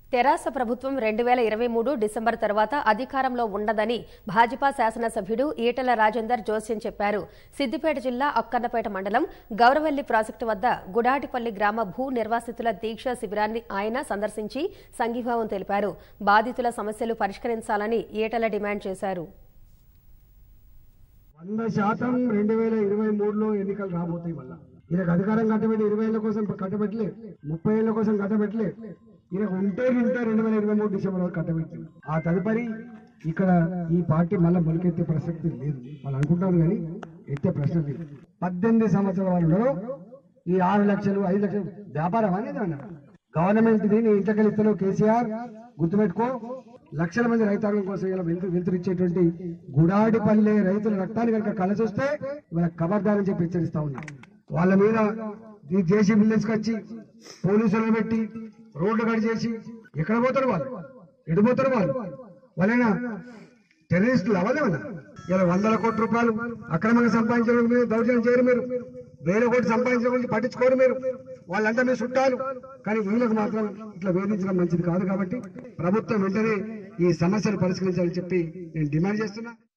తెరాస ప్రభుత్వం రెండు వేల ఇరవై మూడు డిసెంబర్ తర్వాత అధికారంలో ఉండదని భాజపా శాసనసభ్యుడు ఈటల రాజేందర్ జోస్యం చెప్పారు సిద్దిపేట జిల్లా అక్కన్నపేట మండలం గౌరవల్లి ప్రాజెక్టు వద్ద గుడాటిపల్లి గ్రామ భూ నిర్వాసితుల దీక్ష శిబిరాన్ని ఆయన సందర్శించి సంఘీభావం తెలిపారు బాధితుల సమస్యలు పరిష్కరించాలని ఈటల డిమాండ్ చేశారు వంద శాతం రెండు వేల ఇరవై మూడులో ఎన్నికలు రాబోతాయి మళ్ళా ఈయనకు అధికారం కట్టబెట్టి ఇరవై ఏళ్ల కోసం కట్టబెట్టలే ముప్పై ఏళ్ల కోసం కట్టబెట్టలే ఈయనకు ఉంటే ఉంటే రెండు వేల ఇరవై మూడు డిసెంబర్ వరకు కట్టబెట్టింది ఆ తదుపరి ఇక్కడ ఈ పార్టీ మళ్ళీ మొలకెత్తే ప్రసక్తి లేదు వాళ్ళు అనుకుంటారు కానీ ఎత్తే ప్రశ్న లేదు పద్దెనిమిది సంవత్సరాల వాళ్ళు ఉన్నారు ఈ ఆరు లక్షలు ఐదు లక్షలు వ్యాపారం అనేది అన్న గవర్నమెంట్ ది నీ ఇంట్లోకి ఇస్తాను కేసీఆర్ గుర్తుపెట్టుకో లక్షల మంది రైతాంగం కోసం ఇలా వెలుతు వెలుతురిచ్చేటువంటి గుడాడిపల్లె రైతుల రక్తాన్ని కనుక కలసొస్తే ఇవాళ ఖబర్దారని చెప్పి హెచ్చరిస్తా ఉన్నా వాళ్ళ మీద ఈ జేసీబీ తీసుకొచ్చి పోలీసులను పెట్టి రోడ్లు కట్ చేసి ఎక్కడ పోతారు వాళ్ళు ఎటు పోతారు వాళ్ళు వాళ్ళైనా టెర్రరిస్టులు అవ్వలేమన్నా ఇలా వందల కోట్ల రూపాయలు అక్రమంగా సంపాదించడం మీరు దౌర్జన్యం చేయరు మీరు వేల కోట్లు సంపాదించడం గురించి పట్టించుకోరు మీరు వాళ్ళంతా మీరు చుట్టాలు కానీ వీళ్ళకు మాత్రం ఇట్లా వేధించడం మంచిది కాదు కాబట్టి ప్రభుత్వం వెంటనే ఈ సమస్యలు పరిష్కరించాలని చెప్పి నేను డిమాండ్ చేస్తున్నా